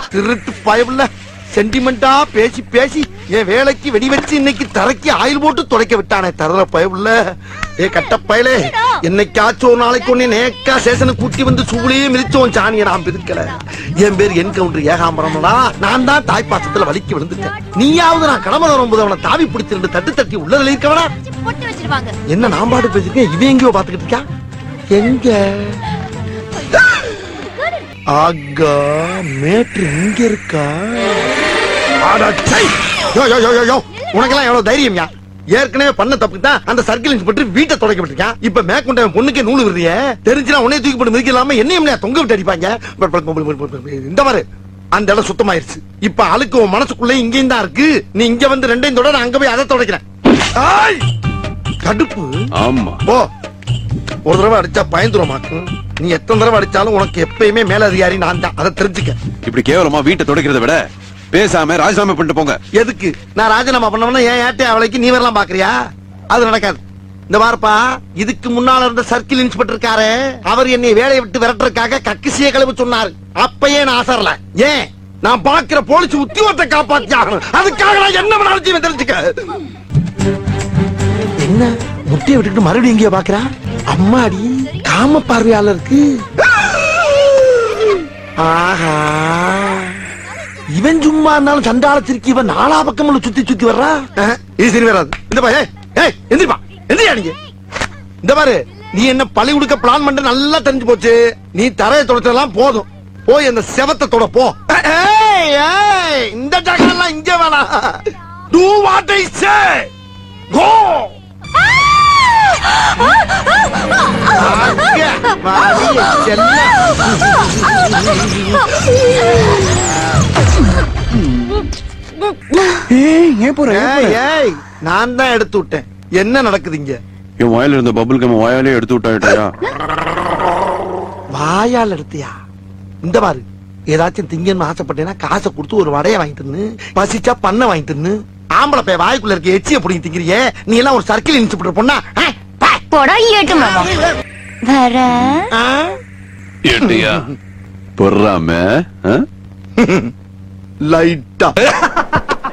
திருட்டு பயவுல சென்டிமெண்டா பேசி பேசி என் வேலைக்கு வெடி வச்சு இன்னைக்கு தரைக்கு ஆயில் போட்டு துடைக்க விட்டானே தரல பயவுல ஏ கட்ட பயலே என்னைக்காச்சும் ஒரு நாளைக்கு ஒண்ணு நேக்கா சேசனை கூட்டி வந்து சூளையே மிதிச்சோம் சாணியை நான் பிரிக்கல என் பேர் என்கவுண்டர் ஏகாம்பரம்டா நான் தான் தாய்ப்பாசத்துல வலிக்கு விழுந்துட்டேன் நீயாவது நான் கடமை வரும்போது அவனை தாவி பிடிச்சி ரெண்டு தட்டு தட்டி உள்ளதுல இருக்கவனா போட்டு வச்சிருவாங்க என்ன நான் பாட்டு பேசிருக்கேன் இவன் எங்கேயோ பாத்துக்கிட்டு இருக்கா எங்க ஆகா மேட்ரு இங்க இருக்கா அடச்சை. யோ யோ யோ யோ யோ உனக்கெல்லாம் எவ்வளவு தைரியம்யா ஏற்கனவே பண்ண தப்புக்கு தான் அந்த சர்க்கிள் இன்ஸ்பெக்டர் வீட்டை தொடக்க விட்டுருக்கான் இப்ப மேற்கொண்ட அவன் பொண்ணுக்கே நூலு விடுறிய தெரிஞ்சுனா உன்னைய தூக்கி போட்டு மிதிக்கலாம என்னையும் இல்லையா தொங்க விட்டு அடிப்பாங்க பட் பட் பட் பட் பட் பட் இந்த மாதிரி அந்த இடம் சுத்தமாயிருச்சு இப்ப அழுக்கு உன் மனசுக்குள்ள இங்கேயும் தான் இருக்கு நீ இங்க வந்து ரெண்டையும் தொட நான் அங்க போய் அதை தொடக்கிறேன் ஆய்! கடுப்பு ஆமா போ ஒரு தடவை அடிச்சா பயந்துருமாக்கும் நீ எத்தனை தடவை அடிச்சாலும் உனக்கு எப்பயுமே மேலதிகாரி நான் தான் அதை தெரிஞ்சுக்க இப்படி கேவலமா வீட்டை துடைக்கிறத விட பேசாம ராஜினாமா பண்ணிட்டு போங்க எதுக்கு நான் ராஜினாமா பண்ணவன ஏன் ஏட்டே அவளைக்கு நீ வரலாம் பாக்குறியா அது நடக்காது இந்த வாரப்பா இதுக்கு முன்னால இருந்த சர்க்கிள் இன்ஸ்பெக்டர் இருக்காரு அவர் என்னை வேலையை விட்டு விரட்டுறதுக்காக கக்கிசிய கிளம்பி சொன்னாரு அப்பயே நான் அசரல ஏன் நான் பாக்குற போலீஸ் உத்தியோகத்தை காப்பாத்தி ஆகணும் அதுக்காக நான் என்ன வேணாலும் செய்வேன் தெரிஞ்சுக்க என்ன முட்டையை விட்டுட்டு மறுபடியும் எங்கேயோ பாக்குறா அம்மாடி காம பார்வையாளருக்கு ஆஹா இவன் சும்மா இருந்தாலும் சண்டால திருக்கி இவன் நாலா பக்கம் சுத்தி சுத்தி வர்றா அஹ், இது சரி வராது இந்த பாரு ஏய், ஏய் எந்திரிப்பா எந்திரியா நீங்க இந்த பாரு நீ என்ன பழி கொடுக்க பிளான் பண்ண நல்லா தெரிஞ்சு போச்சு நீ தரையை தொடச்சதெல்லாம் போதும் போய் அந்த செவத்தை தொட போ ஏய், ஏய், இந்த ஜகெல்லாம் இங்க வேணாம் டூ வாட் ஐ சே கோ ஏய் ஏன் போற ஏன் போற? ஏய் நான் தான் எடுத்து விட்டேன் என்ன நடக்குது இங்க என் வாயில இருந்த பபுள் கம் வாயாலே எடுத்து விட்டாயிட்டாயா வாயால் எடுத்தியா இந்த பாரு ஏதாச்சும் திங்கன்னு ஆசைப்பட்டேன்னா காசை கொடுத்து ஒரு வடைய வாங்கி தின்னு பசிச்சா பண்ண வாங்கி தின்னு ஆம்பளை பைய வாய்க்குள்ள இருக்க எச்சிய புடிங்கி திங்கிறியே நீ எல்லாம் ஒரு சர்க்கிள் இன்ஸ்பெக்டர் பொண்ணா ஆ? பா. போடா ஏட்டு மாமா வர ஆ? ஏட்டியா பொறாம லைட்டா